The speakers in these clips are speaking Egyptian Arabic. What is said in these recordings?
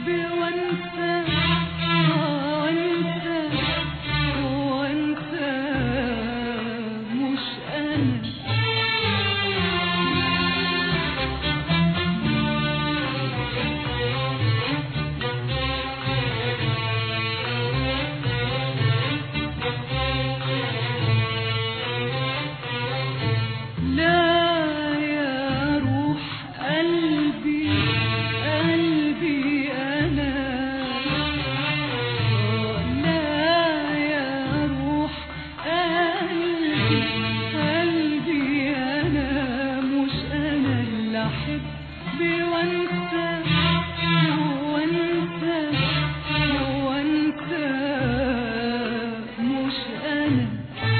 وانسى آه وانسى وانسى مش انا لا يا روح قلبي قلبي أنا لا يا روح قلبي قلبي أنا مش أنا اللي أحب وأنسى وأنسى وأنسى مش أنا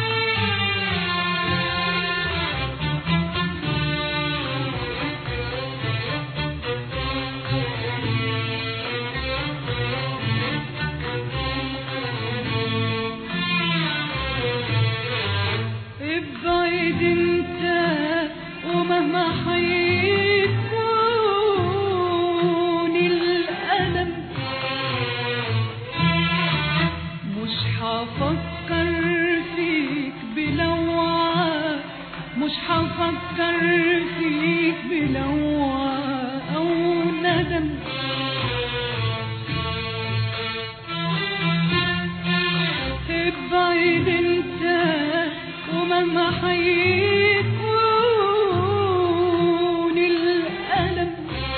ابعد انت ومهما حيكون الألم مش هفكر فيك بلوعة مش هفكر فيك بلوعة أو ندم ابعد انت ومهما حيكون الألم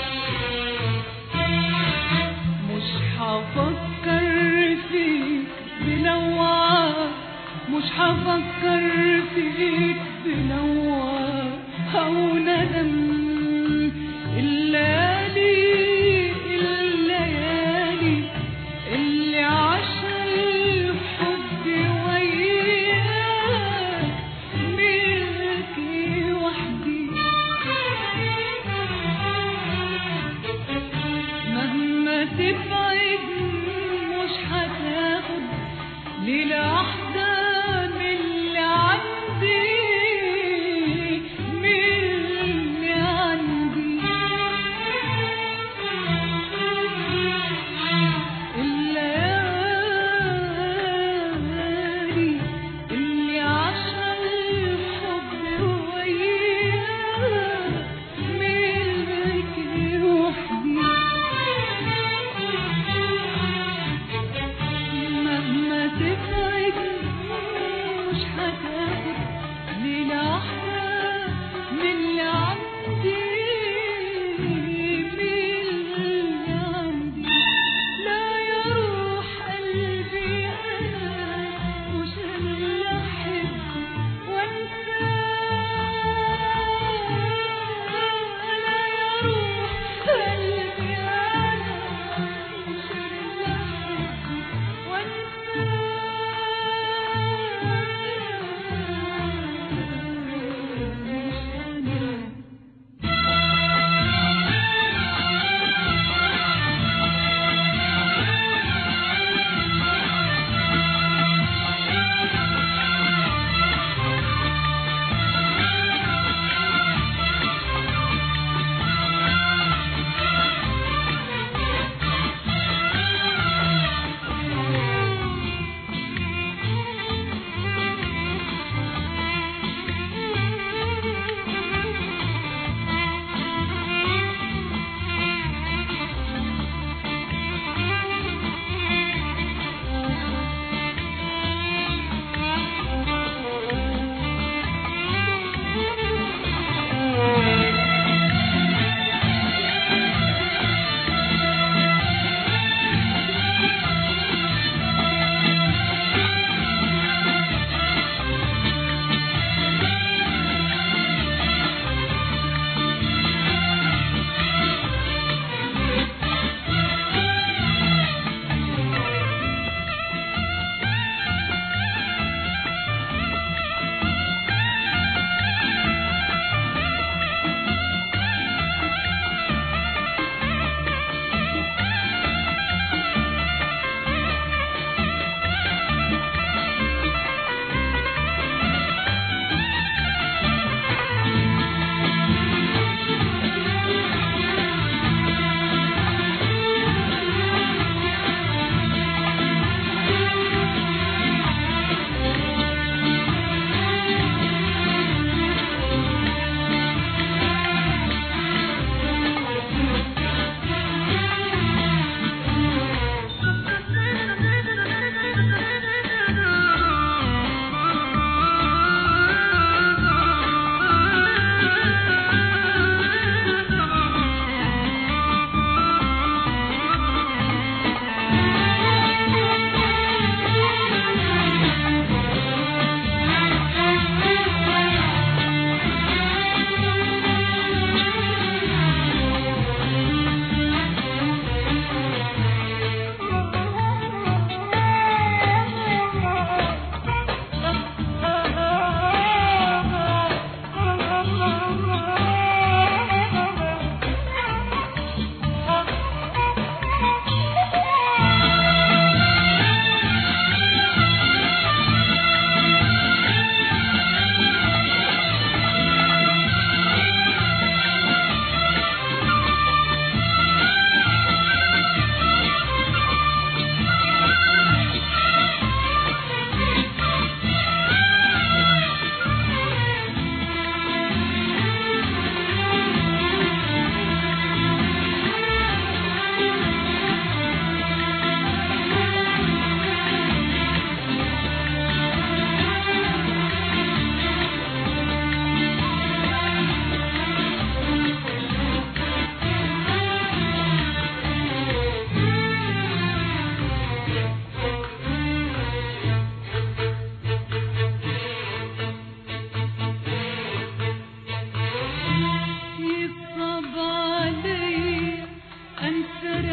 مش هفكر فيك بلوعة مش هفكر فيك بلوعة أو ندم الليالي الليالي اللي عاشها الحب وياك ملكي وحدي مهما تبعد مش هتاخد للحظة من اللي عندي من اللي عندي الليالي اللي عاشها الحب وياك ملكي وحدي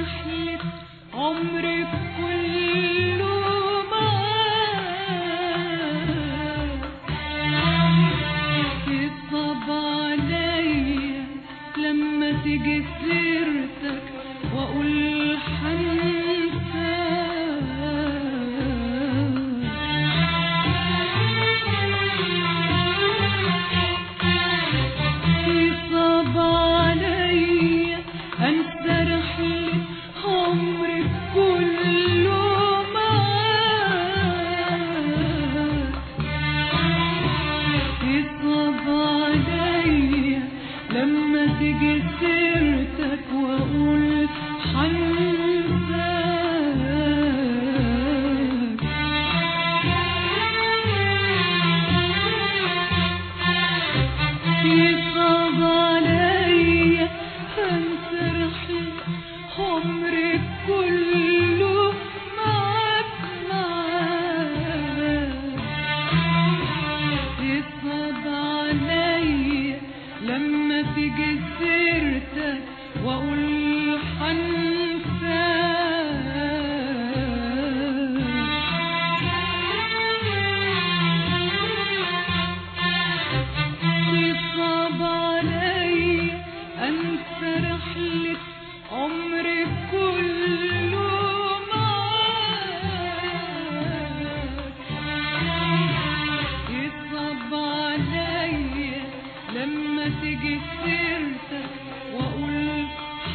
رحلة عمري كله معاك يصعب عليا لما تيجي سيرتك واقول حنساك يصعب عليا انسى رحلة عمري كله معاك يصعب عليا لما تيجي سيرتك واقول حنساك يصعب عليا انسى رحلة عمري كله معاك معاك يصعب عليا لما تيجي سيرتك واقول حنساك يصعب عليا انسى رحلة عمري كله معاك يصعب عليا لما تيجي سيرتك واقول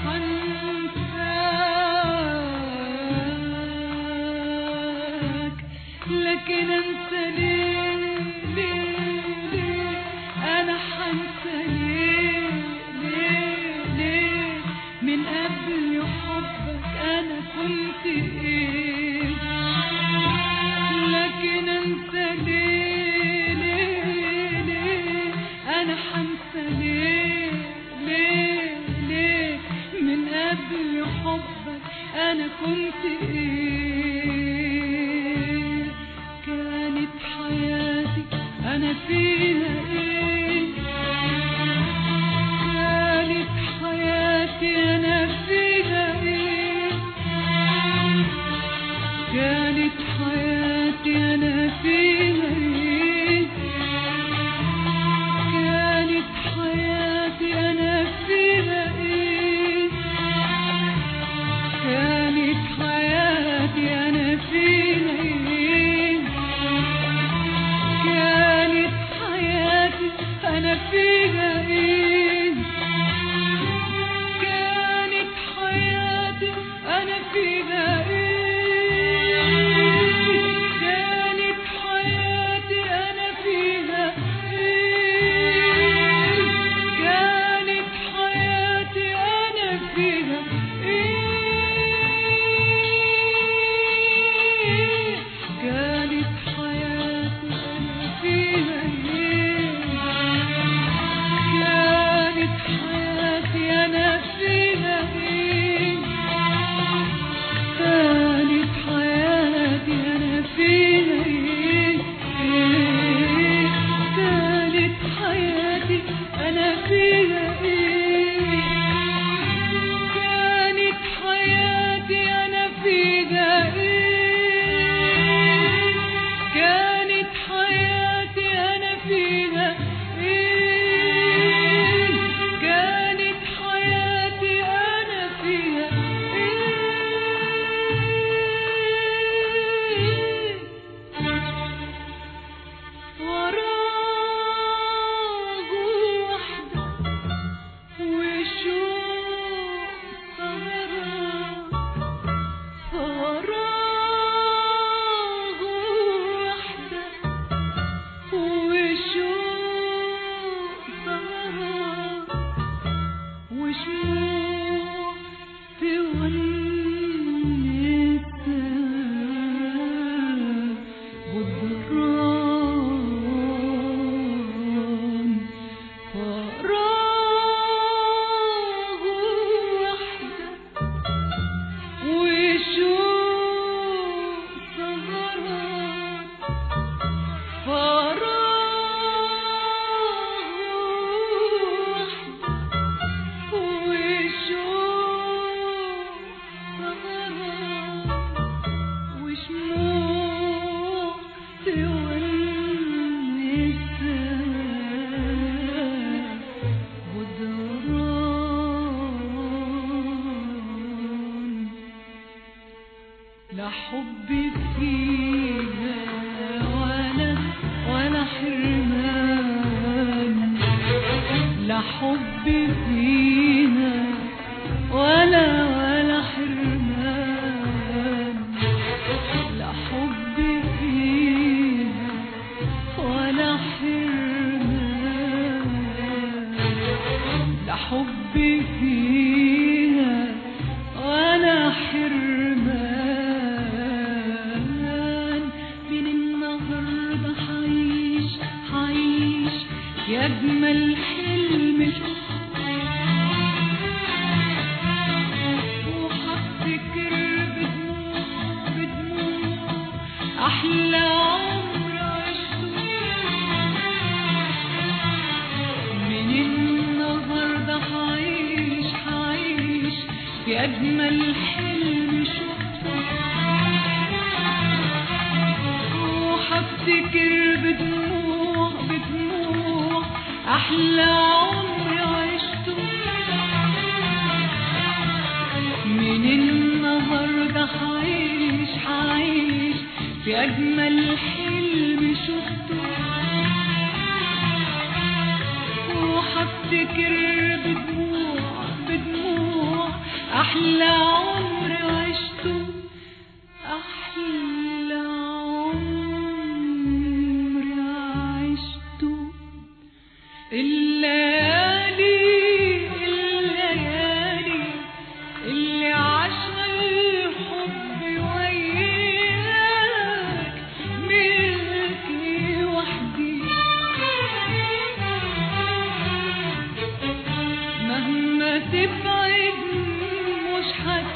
حنساك لكن انت ليه ليه ليه انا حنسى ليه ليه ليه من قبل حبك انا كنت ايه لكن انت ليه ليه ليه انا حنسى ليه ليه ليه من قبل حبك انا كنت ايه كانت حياتي انا فيها ايه كانت حياتي انا فيها ايه كانت حياتي أنا فيها إيه كانت حياتي أنا فيها إيه كانت حياتي أنا فيها إيه كانت حياتي لا حب فيها ولا ولا حرمان لا حب فيها ولا ولا حرمان لا حب فيها ولا حرمان لا حب فيها ولا حرمان من النهارده حعيش حعيش يا اجمل حلم وهفتكر بدموع بدموع احلى عمر عشته من النهارده حعيش حعيش في اجمل حلم شفته وهفتكر بدموع بدموع احلى عمر عشته من النهارده حعيش حعيش في اجمل حلم شفته وهفتكر بدموع بدموع احلى عمر عشته احلى عمر عشته الليالي الليالي اللي عاشها الحب وياك ملكي وحدي مهما تبعد مش هت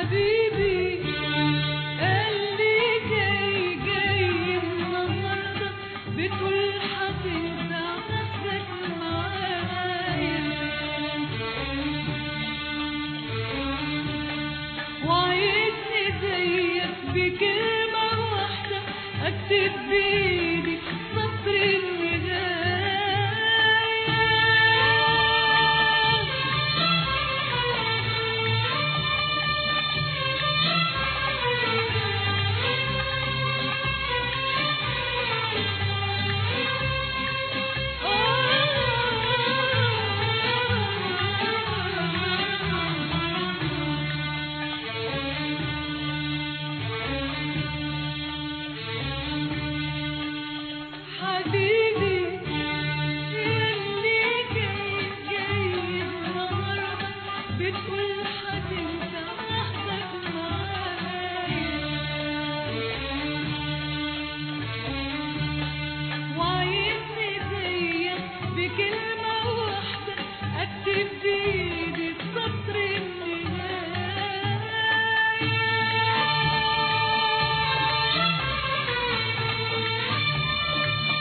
حبيبي قال لي جاي جاي النهارده بتقول هتنسى نفسك معايا وعايزني زيك بكلمة واحدة أكتب بإيدي سطر حبيبي يلي جاي جاي النهارده بتقول هتنسى وحدك معايا وعايزني زيك بكلمة واحدة أكتب بإيدي السطر النهاية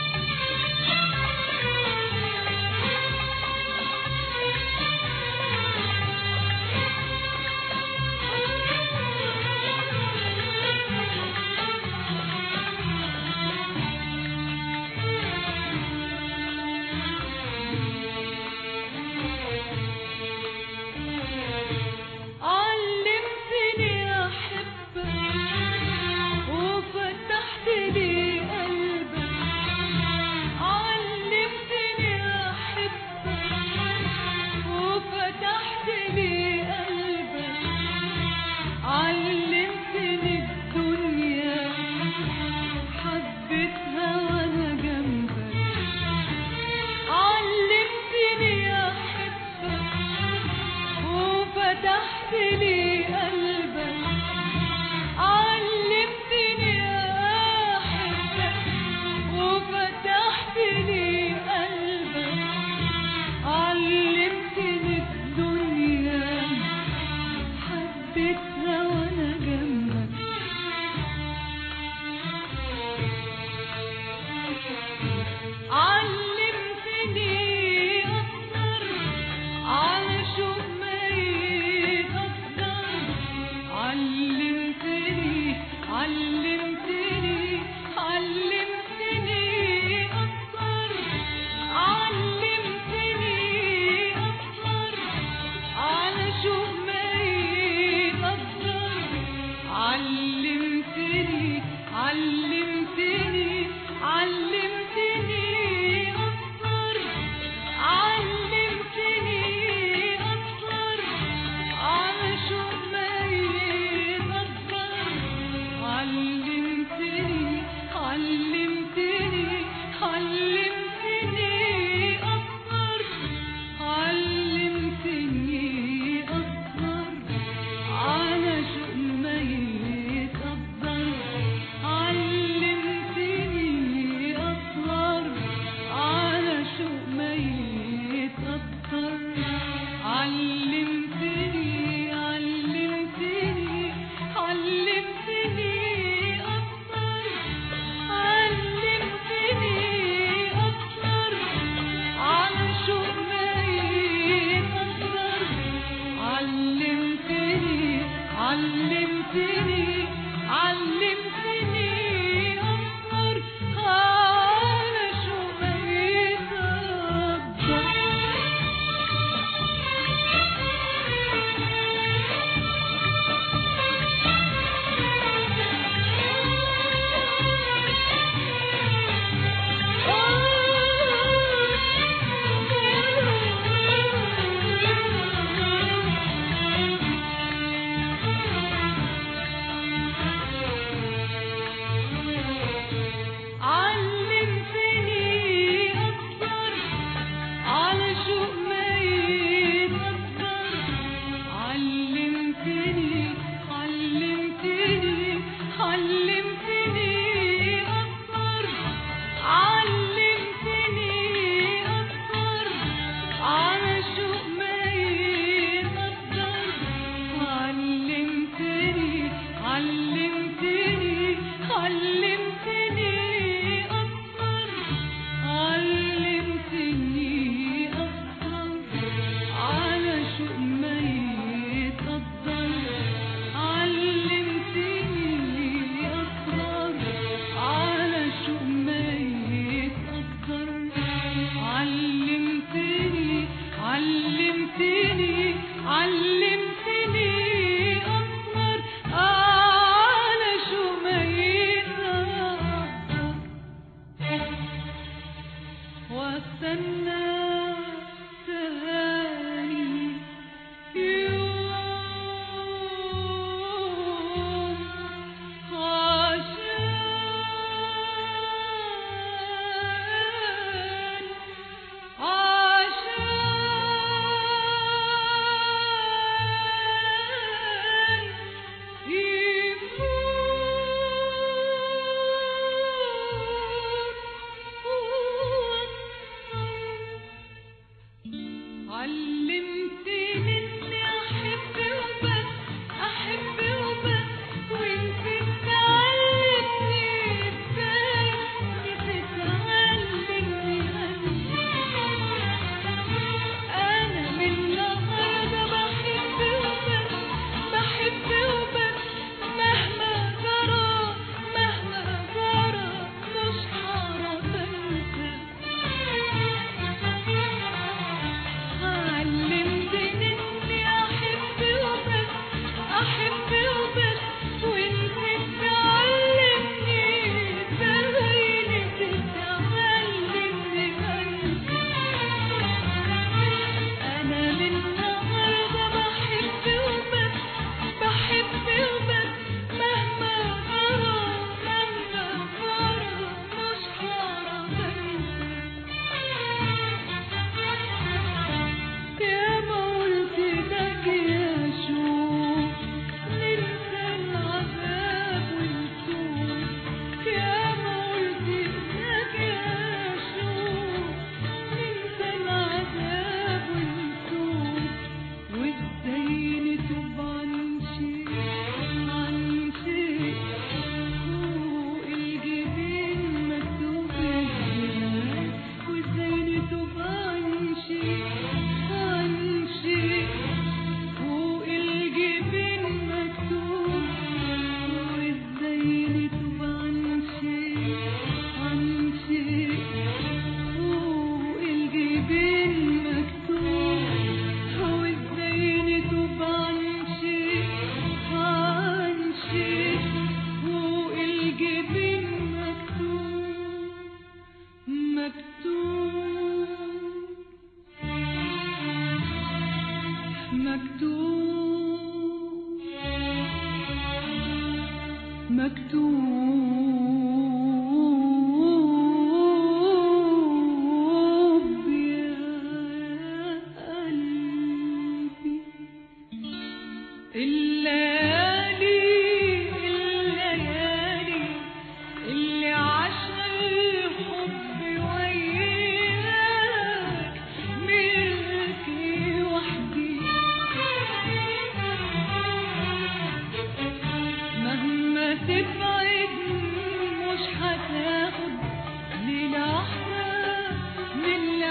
علمتني أحبك وفتحت لي قلبك علمتني أحبك وفتحت لي قلبك علمتني الدنيا حبيتها وأنا جنبك علمتني أحبك وفتحت لي قلبك علمتني أحبك وفتحت لي قلبك علمتني الدنيا حبيتها وأنا جنبك علمتني أصبر على شوق ما يتقدر علمتني علمتني علمتني أصبر علمتني أصبر على شوق ما مكتوب يا قلبي الليالي الليالي اللي عاشها الحب وياك ملكي وحدي مهما تبعد مش هتاخد للحظة من اللي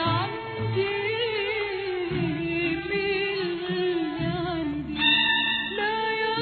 عندي من اللي عندي لا يا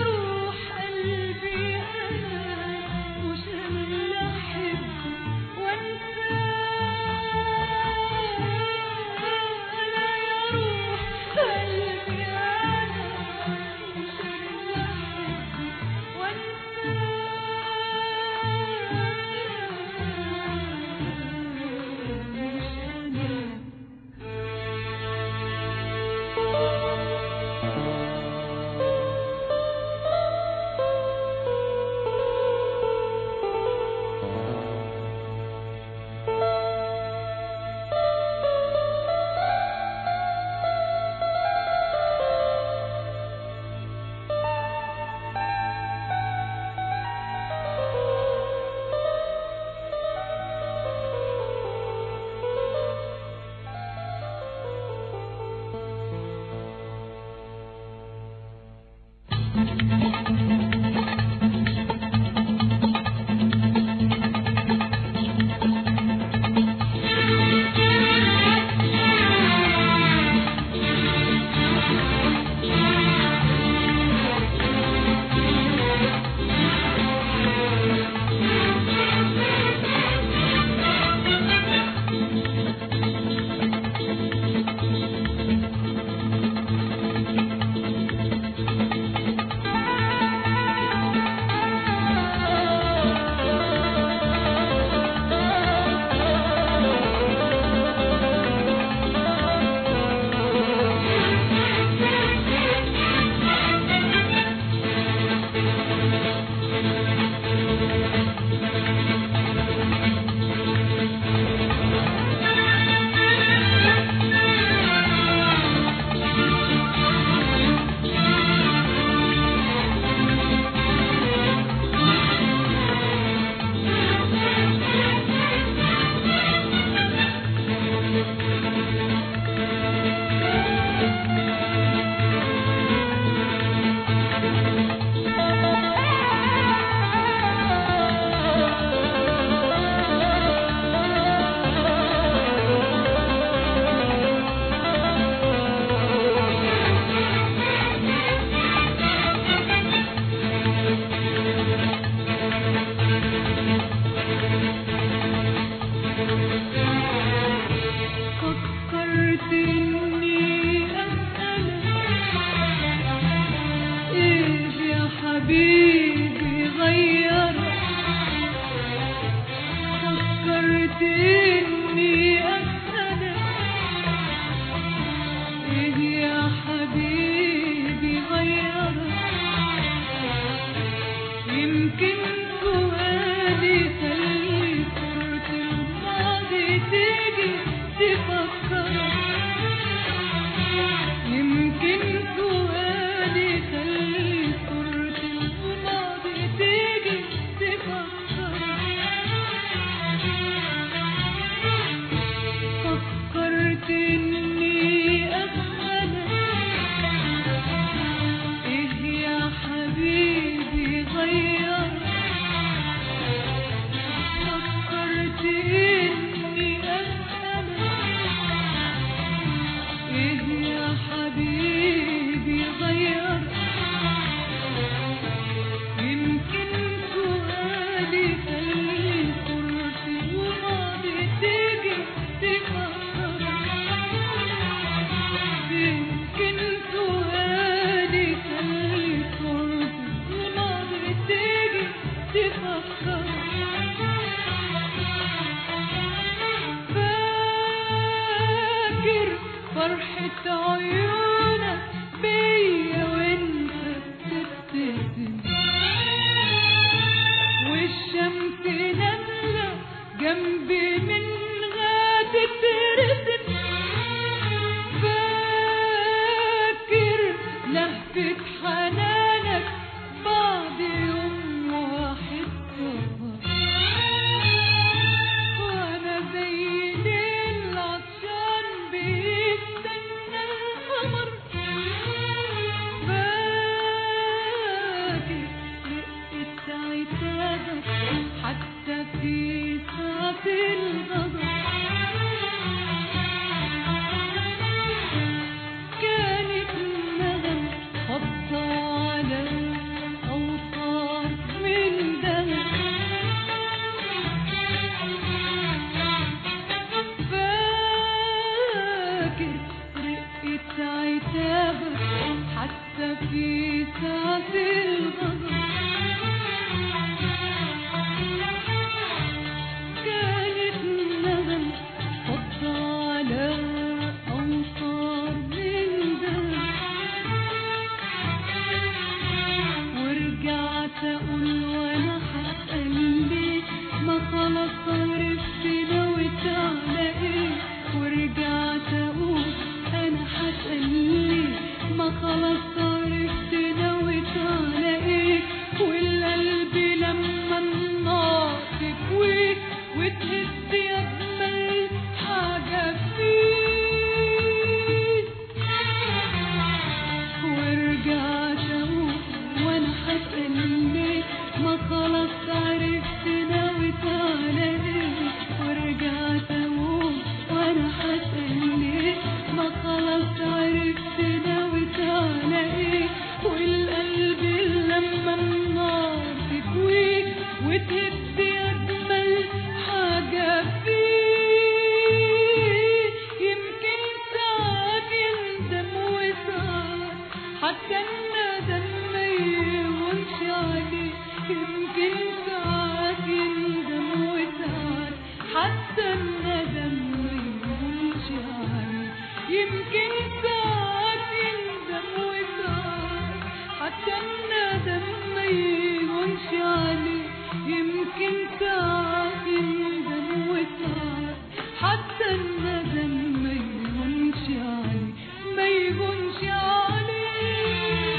الندم ما يهونش عليه يمكن تعب يندم وتعب حتى الندم ما يهونش عليه ما يهونش عليه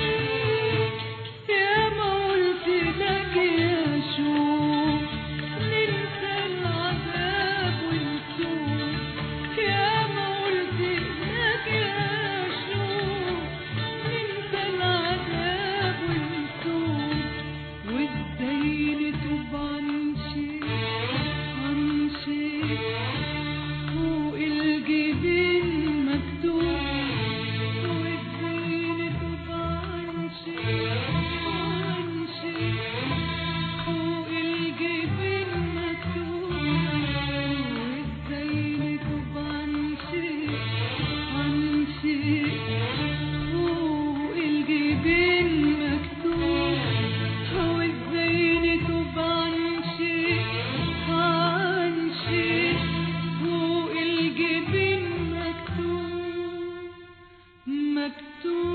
يا ما قلت لك يا شوق ننسى العذاب ونسوق يا ما قلت لك يا شوق ننسى العذاب ونسوق وازاي نتوب عن شيء عن شيء فوق الجبين مكتوب وازاي نتوب عن شيء عن شيء فوق الجبين مكتوب وازاي نتوب عن شيء عن شيء فوق الجبين مكتوب وازاي نتوب عن شيء عن شيء فوق الجبين مكتوب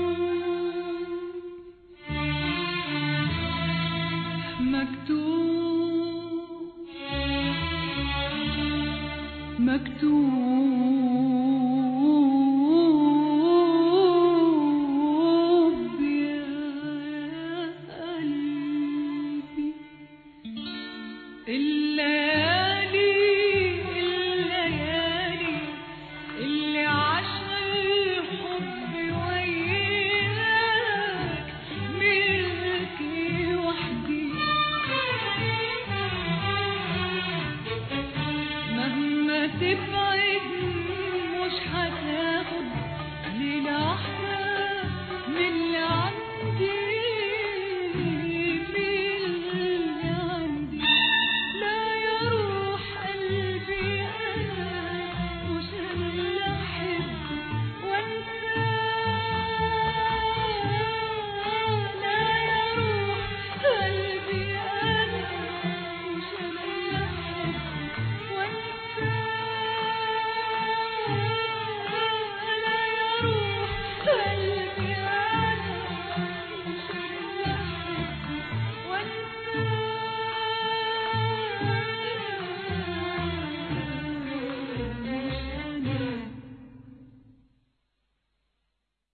مكتوب مكتوب مكتوب يا قلبي